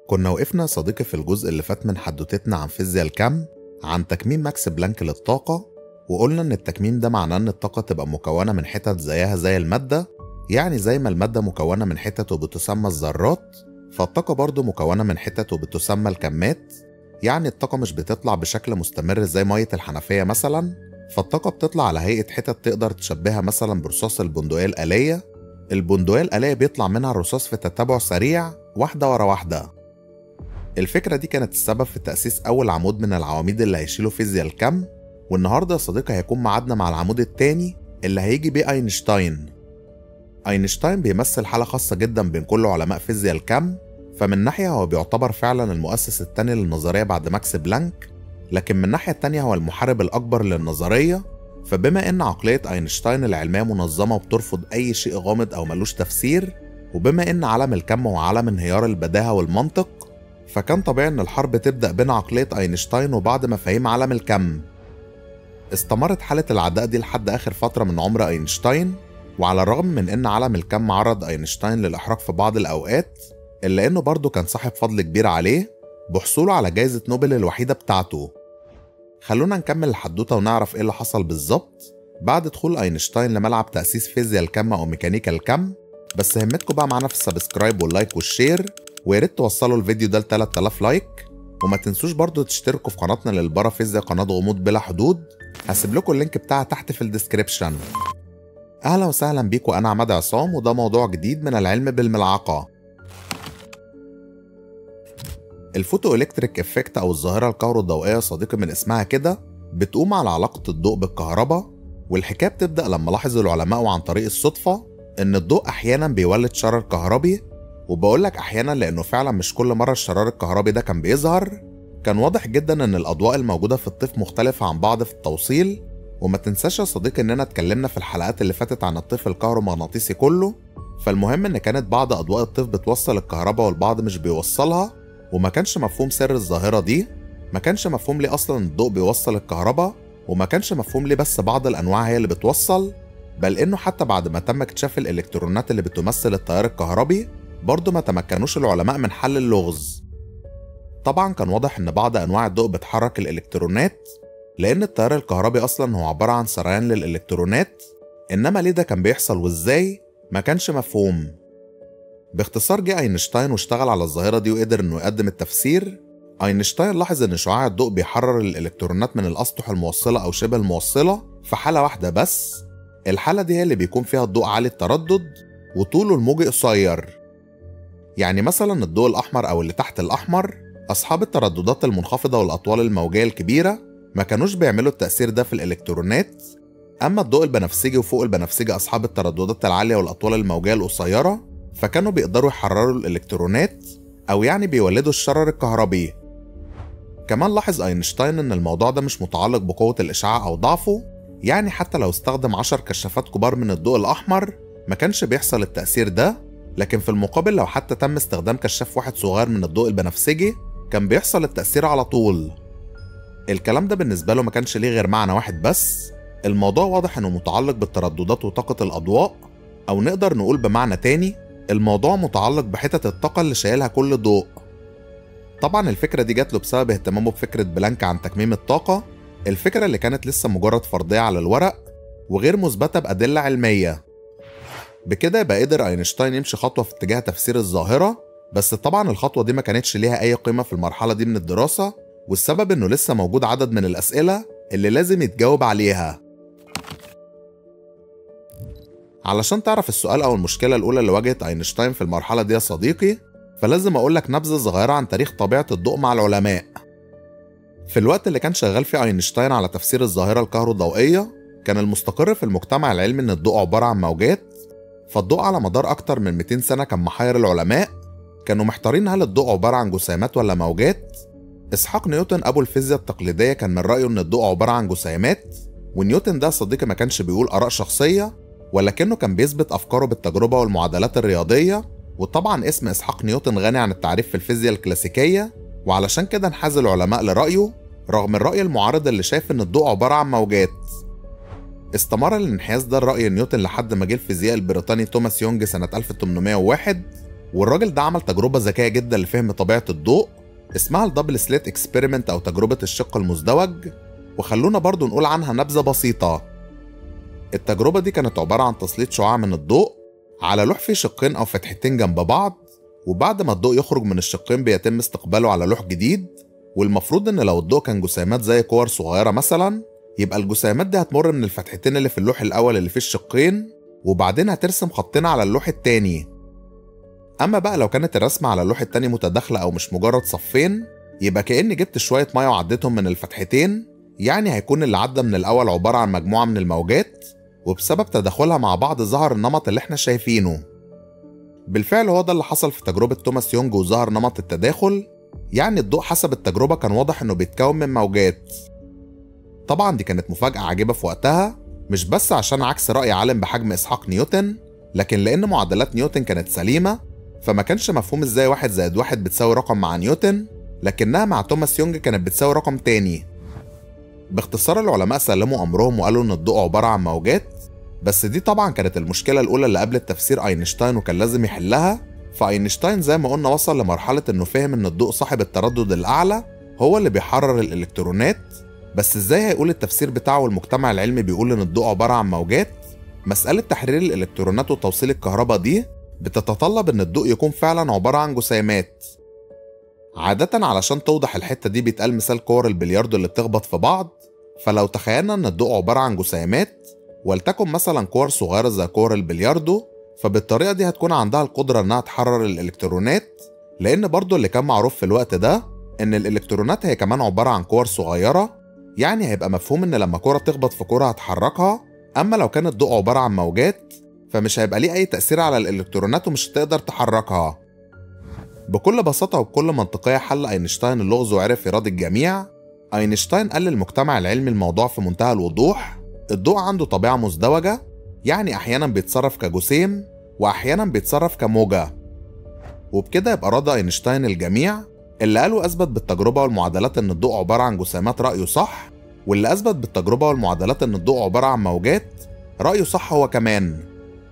كنا وقفنا يا صديقي في الجزء اللي فات من حدوتتنا عن فيزياء الكم عن تكميم ماكس بلانك للطاقة وقلنا إن التكميم ده معناه إن الطاقة تبقى مكونة من حتت زيها زي المادة يعني زي ما المادة مكونة من حتت وبتسمى الذرات فالطاقة برضو مكونة من حتت وبتسمى الكمات يعني الطاقة مش بتطلع بشكل مستمر زي مية الحنفية مثلا فالطاقة بتطلع على هيئة حتت تقدر تشبهها مثلا برصاص البندقية الآلية البندقية الآلية بيطلع منها الرصاص في تتابع سريع واحدة ورا واحدة الفكرة دي كانت السبب في تأسيس أول عمود من العواميد اللي هيشيلوا فيزياء الكم والنهاردة يا صديقي هيكون معادنا مع العمود التاني اللي هيجي بيه أينشتاين أينشتاين بيمثل حالة خاصة جدا بين كل علماء فيزياء الكم فمن ناحية هو بيعتبر فعلا المؤسس التاني للنظرية بعد ماكس بلانك لكن من الناحية التانية هو المحارب الأكبر للنظرية فبما إن عقلية أينشتاين العلمية منظمة وبترفض أي شيء غامض أو ملوش تفسير وبما إن عالم الكم هو عالم انهيار البداهة والمنطق فكان طبيعي إن الحرب تبدأ بين عقلية أينشتاين وبعض مفاهيم عالم الكم استمرت حالة العداء دي لحد آخر فترة من عمر أينشتاين وعلى الرغم من إن عالم الكم عرض أينشتاين للإحراق في بعض الأوقات إلا إنه برضه كان صاحب فضل كبير عليه بحصوله على جائزة نوبل الوحيدة بتاعته خلونا نكمل الحدوتة ونعرف إيه اللي حصل بالظبط بعد دخول أينشتاين لملعب تأسيس فيزياء الكم أو ميكانيكا الكم بس همتكم بقى معانا في السبسكرايب واللايك والشير ويا ريت توصلوا الفيديو ده ل 3000 لايك وما تنسوش برضو تشتركوا في قناتنا للبرا فيزياء قناة غموض بلا حدود هسيب لكم اللينك بتاعها تحت في الديسكريبشن اهلا وسهلا بيكم انا عماد عصام وده موضوع جديد من العلم بالملعقة الفوتو الكتريك افكت او الظاهرة الكهروضوئية يا صديقي من اسمها كده بتقوم على علاقة الضوء بالكهرباء والحكاية بتبدأ لما لاحظ العلماء وعن طريق الصدفة إن الضوء أحيانا بيولد شرر كهربي وبقول لك أحيانا لأنه فعلا مش كل مرة الشرار الكهربي ده كان بيظهر كان واضح جدا إن الأضواء الموجودة في الطيف مختلفة عن بعض في التوصيل وما تنساش يا صديقي إننا اتكلمنا في الحلقات اللي فاتت عن الطيف الكهرومغناطيسي كله فالمهم إن كانت بعض أضواء الطيف بتوصل الكهرباء والبعض مش بيوصلها وما كانش مفهوم سر الظاهرة دي ما كانش مفهوم ليه أصلا الضوء بيوصل الكهرباء وما كانش مفهوم ليه بس بعض الأنواع هي اللي بتوصل بل إنه حتى بعد ما تم اكتشاف الإلكترونات اللي بتمثل التيار الكهربي برضه ما تمكنوش العلماء من حل اللغز طبعا كان واضح إن بعض أنواع الضوء بتحرك الإلكترونات لأن التيار الكهربي أصلا هو عبارة عن سريان للإلكترونات إنما ليه ده كان بيحصل وإزاي ما كانش مفهوم باختصار جه أينشتاين واشتغل على الظاهرة دي وقدر إنه يقدم التفسير أينشتاين لاحظ إن شعاع الضوء بيحرر الإلكترونات من الأسطح الموصلة أو شبه الموصلة في حالة واحدة بس الحالة دي هي اللي بيكون فيها الضوء عالي التردد وطوله الموجي قصير يعني مثلا الضوء الأحمر أو اللي تحت الأحمر أصحاب الترددات المنخفضة والأطوال الموجية الكبيرة ما كانوش بيعملوا التأثير ده في الإلكترونات أما الضوء البنفسجي وفوق البنفسجي أصحاب الترددات العالية والأطوال الموجية القصيرة فكانوا بيقدروا يحرروا الإلكترونات أو يعني بيولدوا الشرر الكهربي كمان لاحظ أينشتاين إن الموضوع ده مش متعلق بقوة الإشعاع أو ضعفه يعني حتى لو استخدم عشر كشافات كبار من الضوء الأحمر ما كانش بيحصل التأثير ده لكن في المقابل لو حتى تم استخدام كشاف واحد صغير من الضوء البنفسجي كان بيحصل التأثير على طول الكلام ده بالنسبة له ما كانش ليه غير معنى واحد بس الموضوع واضح إنه متعلق بالترددات وطاقة الأضواء أو نقدر نقول بمعنى تاني الموضوع متعلق بحتة الطاقة اللي شايلها كل ضوء طبعا الفكرة دي جات له بسبب اهتمامه بفكرة بلانك عن تكميم الطاقة الفكرة اللي كانت لسه مجرد فرضية على الورق وغير مثبتة بأدلة علمية بكده يبقى قدر أينشتاين يمشي خطوة في اتجاه تفسير الظاهرة بس طبعا الخطوة دي ما كانتش ليها أي قيمة في المرحلة دي من الدراسة والسبب إنه لسه موجود عدد من الأسئلة اللي لازم يتجاوب عليها علشان تعرف السؤال أو المشكلة الأولى اللي واجهت أينشتاين في المرحلة دي يا صديقي فلازم أقول لك نبذة صغيرة عن تاريخ طبيعة الضوء مع العلماء في الوقت اللي كان شغال فيه أينشتاين على تفسير الظاهرة الكهروضوئية كان المستقر في المجتمع العلمي إن الضوء عبارة عن موجات فالضوء على مدار أكتر من 200 سنة كان محير العلماء كانوا محتارين هل الضوء عبارة عن جسيمات ولا موجات إسحاق نيوتن أبو الفيزياء التقليدية كان من رأيه إن الضوء عبارة عن جسيمات ونيوتن ده صديقي ما كانش بيقول آراء شخصية ولكنه كان بيثبت أفكاره بالتجربة والمعادلات الرياضية وطبعا اسم إسحاق نيوتن غني عن التعريف في الفيزياء الكلاسيكية وعلشان كده انحاز العلماء لرأيه رغم الرأي المعارض اللي شايف إن الضوء عبارة عن موجات استمر الانحياز ده الرأي نيوتن لحد ما جه الفيزياء البريطاني توماس يونج سنة 1801 والراجل ده عمل تجربة ذكية جدا لفهم طبيعة الضوء اسمها الدبل سليت اكسبيرمنت أو تجربة الشق المزدوج وخلونا برضو نقول عنها نبذة بسيطة التجربة دي كانت عبارة عن تسليط شعاع من الضوء على لوح فيه شقين أو فتحتين جنب بعض وبعد ما الضوء يخرج من الشقين بيتم استقباله على لوح جديد والمفروض إن لو الضوء كان جسيمات زي كور صغيرة مثلا يبقى الجسيمات دي هتمر من الفتحتين اللي في اللوح الأول اللي فيه الشقين وبعدين هترسم خطين على اللوح التاني أما بقى لو كانت الرسمة على اللوح التاني متداخلة أو مش مجرد صفين يبقى كأني جبت شوية مية وعديتهم من الفتحتين يعني هيكون اللي عدى من الأول عبارة عن مجموعة من الموجات وبسبب تداخلها مع بعض ظهر النمط اللي احنا شايفينه بالفعل هو ده اللي حصل في تجربة توماس يونج وظهر نمط التداخل يعني الضوء حسب التجربة كان واضح انه بيتكون من موجات طبعا دي كانت مفاجأة عجيبة في وقتها مش بس عشان عكس رأي عالم بحجم إسحاق نيوتن لكن لأن معادلات نيوتن كانت سليمة فما كانش مفهوم ازاي واحد زائد واحد بتساوي رقم مع نيوتن لكنها مع توماس يونج كانت بتساوي رقم تاني باختصار العلماء سلموا أمرهم وقالوا إن الضوء عبارة عن موجات بس دي طبعا كانت المشكلة الأولى اللي قابلت تفسير أينشتاين وكان لازم يحلها فأينشتاين زي ما قلنا وصل لمرحلة إنه فهم إن الضوء صاحب التردد الأعلى هو اللي بيحرر الإلكترونات بس إزاي هيقول التفسير بتاعه والمجتمع العلمي بيقول إن الضوء عبارة عن موجات مسألة تحرير الإلكترونات وتوصيل الكهرباء دي بتتطلب إن الضوء يكون فعلا عبارة عن جسيمات عادة علشان توضح الحتة دي بيتقال مثال كور البلياردو اللي بتخبط في بعض فلو تخيلنا إن الضوء عبارة عن جسيمات ولتكن مثلا كور صغيرة زي كور البلياردو فبالطريقة دي هتكون عندها القدرة إنها تحرر الإلكترونات لأن برضو اللي كان معروف في الوقت ده إن الإلكترونات هي كمان عبارة عن كور صغيرة يعني هيبقى مفهوم إن لما كورة تخبط في كورة هتحركها أما لو كان الضوء عبارة عن موجات فمش هيبقى ليه أي تأثير على الإلكترونات ومش هتقدر تحركها بكل بساطة وبكل منطقية حل أينشتاين اللغز وعرف يراضي الجميع أينشتاين قال للمجتمع العلمي الموضوع في منتهى الوضوح الضوء عنده طبيعة مزدوجة يعني أحيانا بيتصرف كجسيم وأحيانا بيتصرف كموجة وبكده يبقى راضى أينشتاين الجميع اللي قالوا أثبت بالتجربة والمعادلات إن الضوء عبارة عن جسيمات رأيه صح واللي أثبت بالتجربة والمعادلات إن الضوء عبارة عن موجات رأيه صح هو كمان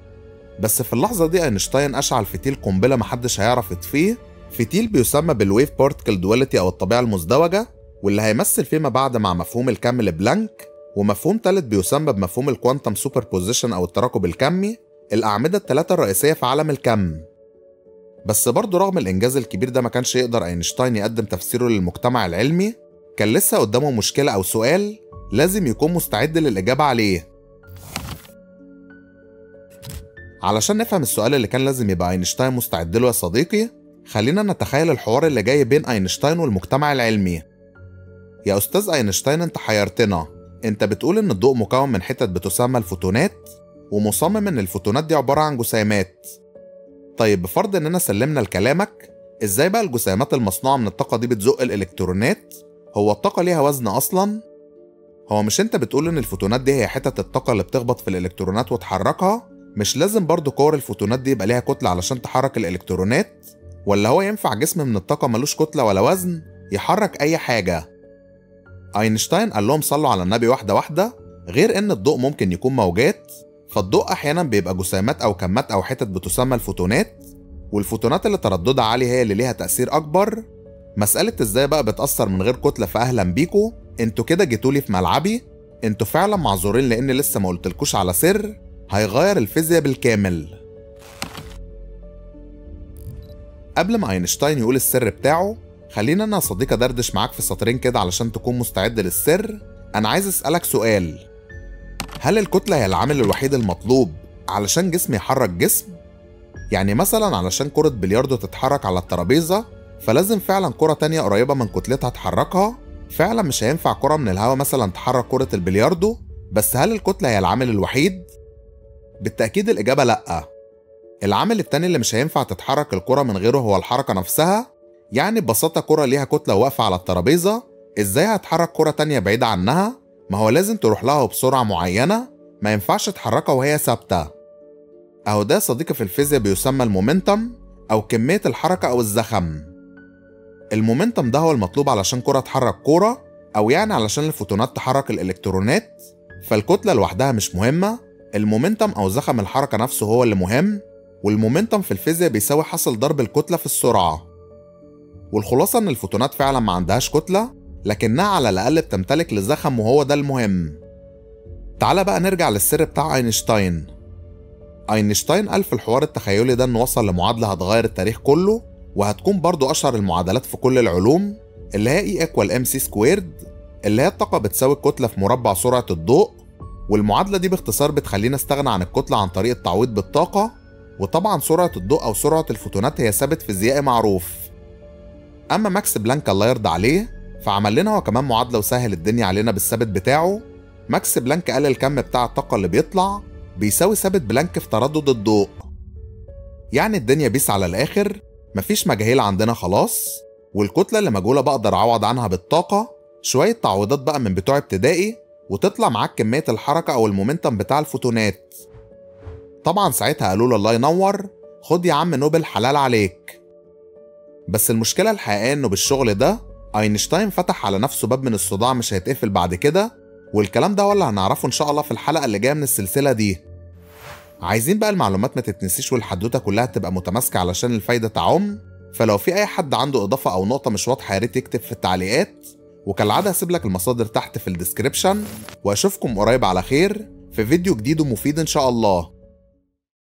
بس في اللحظة دي أينشتاين أشعل فتيل قنبلة محدش هيعرف يطفيه فتيل بيسمى بالويف بارتكل دواليتي أو الطبيعة المزدوجة واللي هيمثل فيما بعد مع مفهوم الكم لبلانك ومفهوم تالت بيسمى بمفهوم الكوانتم سوبر بوزيشن أو التراكب الكمي الأعمدة الثلاثة الرئيسية في عالم الكم بس برضه رغم الإنجاز الكبير ده ما كانش يقدر أينشتاين يقدم تفسيره للمجتمع العلمي كان لسه قدامه مشكلة أو سؤال لازم يكون مستعد للإجابة عليه علشان نفهم السؤال اللي كان لازم يبقى أينشتاين مستعد له يا صديقي خلينا نتخيل الحوار اللي جاي بين أينشتاين والمجتمع العلمي يا أستاذ أينشتاين أنت حيرتنا أنت بتقول إن الضوء مكون من حتت بتسمى الفوتونات ومصمم إن الفوتونات دي عبارة عن جسيمات طيب بفرض إننا سلمنا لكلامك إزاي بقى الجسيمات المصنوعة من الطاقة دي بتزق الإلكترونات؟ هو الطاقة ليها وزن أصلا؟ هو مش أنت بتقول إن الفوتونات دي هي حتت الطاقة اللي بتخبط في الإلكترونات وتحركها؟ مش لازم برضه كور الفوتونات دي يبقى ليها كتلة علشان تحرك الإلكترونات؟ ولا هو ينفع جسم من الطاقة ملوش كتلة ولا وزن يحرك أي حاجة؟ أينشتاين قال لهم صلوا على النبي واحدة واحدة غير إن الضوء ممكن يكون موجات فالضوء أحيانا بيبقى جسيمات أو كمات أو حتت بتسمى الفوتونات والفوتونات اللي ترددها عالي هي اللي ليها تأثير أكبر مسألة إزاي بقى بتأثر من غير كتلة فأهلا بيكوا انتوا كده جيتولي في ملعبي انتوا فعلا معذورين لأن لسه ما قلتلكوش على سر هيغير الفيزياء بالكامل قبل ما اينشتاين يقول السر بتاعه خلينا انا صديقة دردش معاك في سطرين كده علشان تكون مستعد للسر انا عايز اسألك سؤال هل الكتلة هي العامل الوحيد المطلوب علشان جسم يحرك جسم؟ يعني مثلا علشان كرة بلياردو تتحرك على الترابيزة فلازم فعلا كرة تانية قريبة من كتلتها تحركها فعلا مش هينفع كرة من الهواء مثلا تحرك كرة البلياردو بس هل الكتلة هي العامل الوحيد؟ بالتأكيد الإجابة لأ العامل التاني اللي مش هينفع تتحرك الكرة من غيره هو الحركة نفسها يعني ببساطة كرة ليها كتلة واقفة على الترابيزة ازاي هتحرك كرة تانية بعيدة عنها؟ ما هو لازم تروح لها بسرعة معينة ما ينفعش تحركها وهي ثابتة أهو ده صديقي في الفيزياء بيسمى المومنتم أو كمية الحركة أو الزخم المومنتم ده هو المطلوب علشان كرة تحرك كورة أو يعني علشان الفوتونات تحرك الإلكترونات فالكتلة لوحدها مش مهمة المومنتم أو زخم الحركة نفسه هو اللي مهم والمومنتم في الفيزياء بيساوي حاصل ضرب الكتلة في السرعة والخلاصة إن الفوتونات فعلا ما عندهاش كتلة لكنها على الأقل بتمتلك لزخم وهو ده المهم تعال بقى نرجع للسر بتاع أينشتاين أينشتاين قال في الحوار التخيلي ده إنه وصل لمعادلة هتغير التاريخ كله وهتكون برضو أشهر المعادلات في كل العلوم اللي هي E equal mc سكويرد اللي هي الطاقة بتساوي الكتلة في مربع سرعة الضوء والمعادلة دي باختصار بتخلينا استغنى عن الكتلة عن طريق التعويض بالطاقة وطبعا سرعة الضوء أو سرعة الفوتونات هي ثابت فيزيائي معروف أما ماكس بلانك الله يرضى عليه فعمل لنا هو كمان معادلة وسهل الدنيا علينا بالثابت بتاعه ماكس بلانك قال الكم بتاع الطاقة اللي بيطلع بيساوي ثابت بلانك في تردد الضوء يعني الدنيا بيس على الآخر مفيش مجاهيل عندنا خلاص والكتلة اللي مجهولة بقدر أعوض عنها بالطاقة شوية تعويضات بقى من بتوع ابتدائي وتطلع معاك كمية الحركة أو المومنتم بتاع الفوتونات طبعا ساعتها قالوا له الله ينور خد يا عم نوبل حلال عليك بس المشكلة الحقيقية إنه بالشغل ده أينشتاين فتح على نفسه باب من الصداع مش هيتقفل بعد كده والكلام ده ولا هنعرفه إن شاء الله في الحلقة اللي جاية من السلسلة دي عايزين بقى المعلومات ما تتنسيش والحدوتة كلها تبقى متماسكة علشان الفايدة تعم فلو في أي حد عنده إضافة أو نقطة مش واضحة يا ريت يكتب في التعليقات وكالعادة هسيب لك المصادر تحت في الديسكريبشن وأشوفكم قريب على خير في فيديو جديد ومفيد إن شاء الله